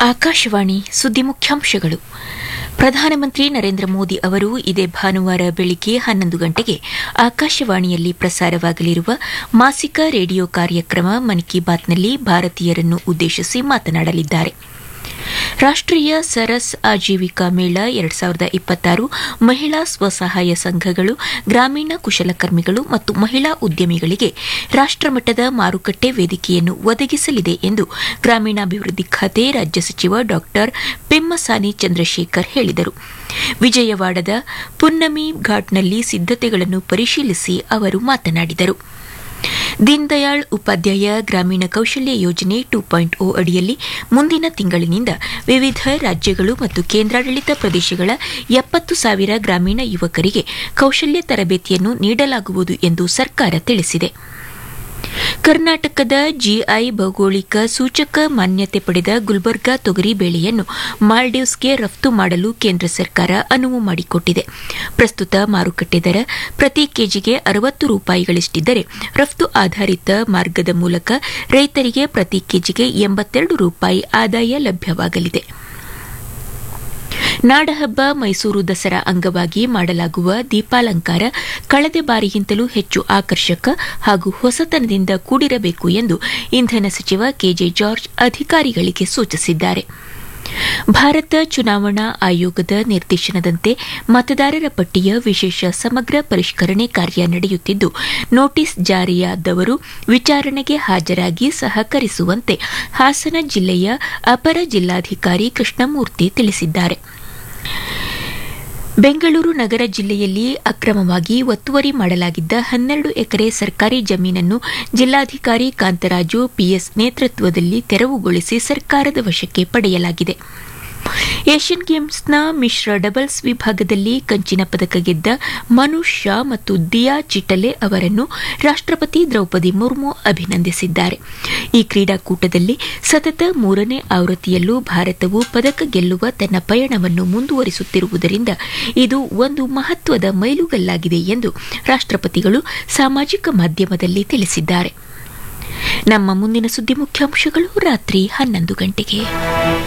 ಆಕಾಶವಾಣಿ ಸುದ್ದಿ ಮುಖ್ಯಾಂಶಗಳು ಪ್ರಧಾನಮಂತ್ರಿ ನರೇಂದ್ರ ಮೋದಿ ಅವರು ಇದೇ ಭಾನುವಾರ ಬೆಳಿಗ್ಗೆ ಹನ್ನೊಂದು ಗಂಟೆಗೆ ಆಕಾಶವಾಣಿಯಲ್ಲಿ ಪ್ರಸಾರವಾಗಲಿರುವ ಮಾಸಿಕ ರೇಡಿಯೋ ಕಾರ್ಯಕ್ರಮ ಮನ್ ಕಿ ಬಾತ್ನಲ್ಲಿ ಭಾರತೀಯರನ್ನು ಉದ್ದೇಶಿಸಿ ಮಾತನಾಡಲಿದ್ದಾರೆ ರಾಷ್ಟೀಯ ಸರಸ್ ಆಜೀವಿಕಾ ಮೇಳ ಎರಡ್ ಸಾವಿರದ ಇಪ್ಪತ್ತಾರು ಮಹಿಳಾ ಸ್ವಸಹಾಯ ಸಂಘಗಳು ಗ್ರಾಮೀಣ ಕುಶಲಕರ್ಮಿಗಳು ಮತ್ತು ಮಹಿಳಾ ಉದ್ಯಮಿಗಳಿಗೆ ರಾಷ್ಟಮಟ್ಟದ ಮಾರುಕಟ್ಟೆ ವೇದಿಕೆಯನ್ನು ಒದಗಿಸಲಿದೆ ಎಂದು ಗ್ರಾಮೀಣಾಭಿವೃದ್ಧಿ ಖಾತೆ ರಾಜ್ಯ ಸಚಿವ ಡಾ ಪೆಮ್ಮಸಾನಿ ಚಂದ್ರಶೇಖರ್ ಹೇಳಿದರು ವಿಜಯವಾಡದ ಪುನ್ನಮಿ ಘಾಟ್ನಲ್ಲಿ ಸಿದ್ದತೆಗಳನ್ನು ಪರಿಶೀಲಿಸಿ ಅವರು ಮಾತನಾಡಿದರು ದೀನ್ ದಯಾಳ್ ಉಪಾಧ್ಯಾಯ ಗ್ರಾಮೀಣ ಕೌಶಲ್ಯ ಯೋಜನೆ ಟು ಪಾಯಿಂಟ್ ಓ ಅಡಿಯಲ್ಲಿ ಮುಂದಿನ ತಿಂಗಳಿನಿಂದ ವಿವಿಧ ರಾಜ್ಯಗಳು ಮತ್ತು ಕೇಂದ್ರಾಡಳಿತ ಪ್ರದೇಶಗಳ ಎಪ್ಪತ್ತು ಸಾವಿರ ಗ್ರಾಮೀಣ ಯುವಕರಿಗೆ ಕೌಶಲ್ಯ ತರಬೇತಿಯನ್ನು ನೀಡಲಾಗುವುದು ಎಂದು ಸರ್ಕಾರ ತಿಳಿಸಿದೆ ಕರ್ನಾಟಕದ ಜಿಐ ಭೌಗೋಳಿಕ ಸೂಚಕ ಮಾನ್ಯತೆ ಪಡೆದ ಗುಲ್ಬರ್ಗಾ ತೊಗರಿ ಬೇಳೆಯನ್ನು ಮಾಲ್ಡೀವ್ಸ್ಗೆ ರಫ್ತು ಮಾಡಲು ಕೇಂದ್ರ ಸರ್ಕಾರ ಅನುವು ಮಾಡಿಕೊಟ್ಟಿದೆ ಪ್ರಸ್ತುತ ಮಾರುಕಟ್ಟೆ ದರ ಪ್ರತಿ ಕೆಜಿಗೆ ಅರವತ್ತು ರೂಪಾಯಿಗಳಷ್ಟಿದ್ದರೆ ರಫ್ತು ಆಧಾರಿತ ಮಾರ್ಗದ ಮೂಲಕ ರೈತರಿಗೆ ಪ್ರತಿ ಕೆಜಿಗೆ ಎಂಬತ್ತೆರಡು ರೂಪಾಯಿ ಆದಾಯ ಲಭ್ಯವಾಗಲಿದೆ ನಾಡಹಬ್ಬ ಮೈಸೂರು ದಸರಾ ಅಂಗವಾಗಿ ಮಾಡಲಾಗುವ ದೀಪಾಲಂಕಾರ ಕಳೆದ ಬಾರಿಗಿಂತಲೂ ಹೆಚ್ಚು ಆಕರ್ಷಕ ಹಾಗೂ ಹೊಸತನದಿಂದ ಕೂಡಿರಬೇಕು ಎಂದು ಇಂಧನ ಸಚಿವ ಕೆಜೆ ಜಾರ್ಜ್ ಅಧಿಕಾರಿಗಳಿಗೆ ಸೂಚಿಸಿದ್ದಾರೆ ಭಾರತ ಚುನಾವಣಾ ಆಯೋಗದ ನಿರ್ದೇಶನದಂತೆ ಮತದಾರರ ಪಟ್ಟಿಯ ವಿಶೇಷ ಸಮಗ್ರ ಪರಿಷ್ಕರಣೆ ಕಾರ್ಯ ನಡೆಯುತ್ತಿದ್ದು ನೋಟಿಸ್ ಜಾರಿಯಾದವರು ವಿಚಾರಣೆಗೆ ಹಾಜರಾಗಿ ಸಹಕರಿಸುವಂತೆ ಹಾಸನ ಜಿಲ್ಲೆಯ ಅಪರ ಜಿಲ್ಲಾಧಿಕಾರಿ ಕೃಷ್ಣಮೂರ್ತಿ ತಿಳಿಸಿದ್ದಾರೆ ಬೆಂಗಳೂರು ನಗರ ಜಿಲ್ಲೆಯಲ್ಲಿ ಅಕ್ರಮವಾಗಿ ಒತ್ತುವರಿ ಮಾಡಲಾಗಿದ್ದ ಹನ್ನೆರಡು ಎಕರೆ ಸರ್ಕಾರಿ ಜಮೀನನ್ನು ಜಿಲ್ಲಾಧಿಕಾರಿ ಕಾಂತರಾಜು ಪಿಎಸ್ ನೇತೃತ್ವದಲ್ಲಿ ತೆರವುಗೊಳಿಸಿ ಸರ್ಕಾರದ ವಶಕ್ಕೆ ಪಡೆಯಲಾಗಿದೆ ಏಷ್ಯನ್ ಗೇಮ್ಸ್ನ ಮಿಶ್ರ ಡಬಲ್ಸ್ ವಿಭಾಗದಲ್ಲಿ ಕಂಚಿನ ಪದಕ ಗೆದ್ದ ಮನುಷ್ ಶಾ ಮತ್ತು ದಿಯಾ ಚಿಟಲೆ ಅವರನ್ನು ರಾಷ್ಟಪತಿ ದ್ರೌಪದಿ ಮುರ್ಮು ಅಭಿನಂದಿಸಿದ್ದಾರೆ ಈ ಕ್ರೀಡಾಕೂಟದಲ್ಲಿ ಸತತ ಮೂರನೇ ಆವೃತ್ತಿಯಲ್ಲೂ ಭಾರತವು ಪದಕ ಗೆಲ್ಲುವ ತನ್ನ ಪಯಣವನ್ನು ಮುಂದುವರಿಸುತ್ತಿರುವುದರಿಂದ ಇದು ಒಂದು ಮಹತ್ವದ ಮೈಲುಗಲ್ಲಾಗಿದೆ ಎಂದು ರಾಷ್ಟಪತಿಗಳು ಸಾಮಾಜಿಕ ಮಾಧ್ಯಮದಲ್ಲಿ ತಿಳಿಸಿದ್ದಾರೆ ನಮ್ಮ ಮುಂದಿನ ಸುದ್ದಿ ಮುಖ್ಯಾಂಶಗಳು ರಾತ್ರಿ ಹನ್ನೊಂದು ಗಂಟೆಗೆ